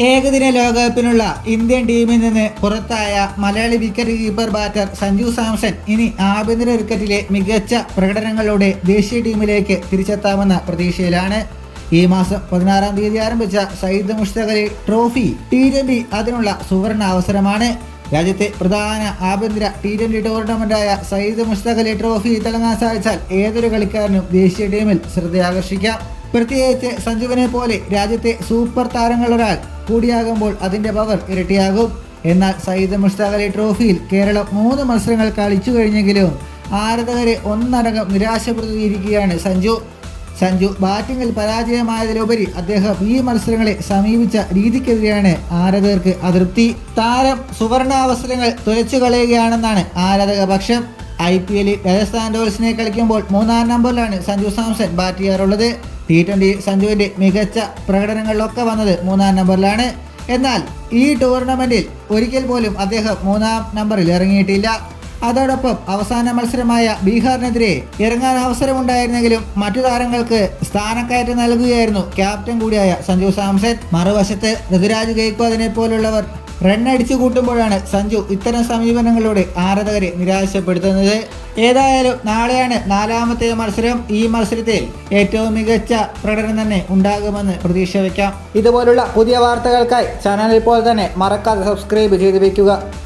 ഏകദിന ലോകകപ്പിനുള്ള ഇന്ത്യൻ ടീമിൽ നിന്ന് പുറത്തായ Malayali wicket keeper batter Sanju Samson ഇനി ആഭ്യന്തര ക്രിക്കറ്റിലെ മികച്ച പ്രകടനങ്ങളോടെ ദേശീയ ടീമിലേക്ക് തിരിച്ചെത്താമെന്ന പ്രതീക്ഷയിലാണ് ഈ മാസം പതിനാറാം തീയതി ആരംഭിച്ച Syed Mushtaq Ali trophy T twenty അതിനുള്ള സുവർണ അവസരമാണ് രാജ്യത്തെ പ്രധാന ആഭ്യന്തര ടി ട്വന്റി ടൂർണമെന്റായ സയ്യിദ് മുഷ്തഖ് അലി ട്രോഫി തിളങ്ങാൻ സാധിച്ചാൽ ഏതൊരു കളിക്കാരനും ദേശീയ ടീമിൽ ശ്രദ്ധയാകർഷിക്കാം പ്രത്യേകിച്ച് സഞ്ജുവിനെ പോലെ രാജ്യത്തെ സൂപ്പർ താരങ്ങളൊരാൾ കൂടിയാകുമ്പോൾ അതിന്റെ പവർ ഇരട്ടിയാകും എന്നാൽ സയ്യിദ് മുഷ്താഖ് അലി ട്രോഫിയിൽ കേരളം മൂന്ന് മത്സരങ്ങൾ കളിച്ചു കഴിഞ്ഞെങ്കിലും ആരാധകരെ ഒന്നടങ്കം നിരാശപ്പെടുത്തിയിരിക്കുകയാണ് സഞ്ജു സഞ്ജു ബാറ്റിംഗിൽ പരാജയമായതിലുപരി അദ്ദേഹം ഈ മത്സരങ്ങളെ സമീപിച്ച രീതിക്കെതിരെയാണ് ആരാധകർക്ക് അതൃപ്തി താരം സുവർണാവസരങ്ങൾ തുലച്ചു കളയുകയാണെന്നാണ് ആരാധക പക്ഷം ഐ പി എല്ലിൽ രാജസ്ഥാൻ റോയൽസിനെ കളിക്കുമ്പോൾ മൂന്നാം നമ്പറിലാണ് സഞ്ജു സാംസൺ ബാറ്റ് ചെയ്യാറുള്ളത് ടി ട്വൻ്റി സഞ്ജുവിൻ്റെ മികച്ച പ്രകടനങ്ങളിലൊക്കെ വന്നത് മൂന്നാം നമ്പറിലാണ് എന്നാൽ ഈ ടൂർണമെൻറ്റിൽ ഒരിക്കൽ പോലും അദ്ദേഹം മൂന്നാം നമ്പറിൽ ഇറങ്ങിയിട്ടില്ല അതോടൊപ്പം അവസാന മത്സരമായ ബീഹാറിനെതിരെ ഇറങ്ങാൻ അവസരമുണ്ടായിരുന്നെങ്കിലും മറ്റു താരങ്ങൾക്ക് സ്ഥാനക്കയറ്റം നൽകുകയായിരുന്നു ക്യാപ്റ്റൻ കൂടിയായ സഞ്ജു സാംസൺ മറുവശത്ത് ഋതുരാജ് ഗെയ്ക്വാദിനെ പോലുള്ളവർ റണ്ണടിച്ചു കൂട്ടുമ്പോഴാണ് സഞ്ജു ഇത്തരം സമീപനങ്ങളിലൂടെ ആരാധകരെ നിരാശപ്പെടുത്തുന്നത് ഏതായാലും നാളെയാണ് നാലാമത്തെ മത്സരം ഈ മത്സരത്തിൽ ഏറ്റവും മികച്ച പ്രകടനം തന്നെ ഉണ്ടാകുമെന്ന് പ്രതീക്ഷ വയ്ക്കാം ഇതുപോലുള്ള പുതിയ വാർത്തകൾക്കായി ചാനൽ ഇപ്പോൾ തന്നെ മറക്കാതെ സബ്സ്ക്രൈബ് ചെയ്ത് വെക്കുക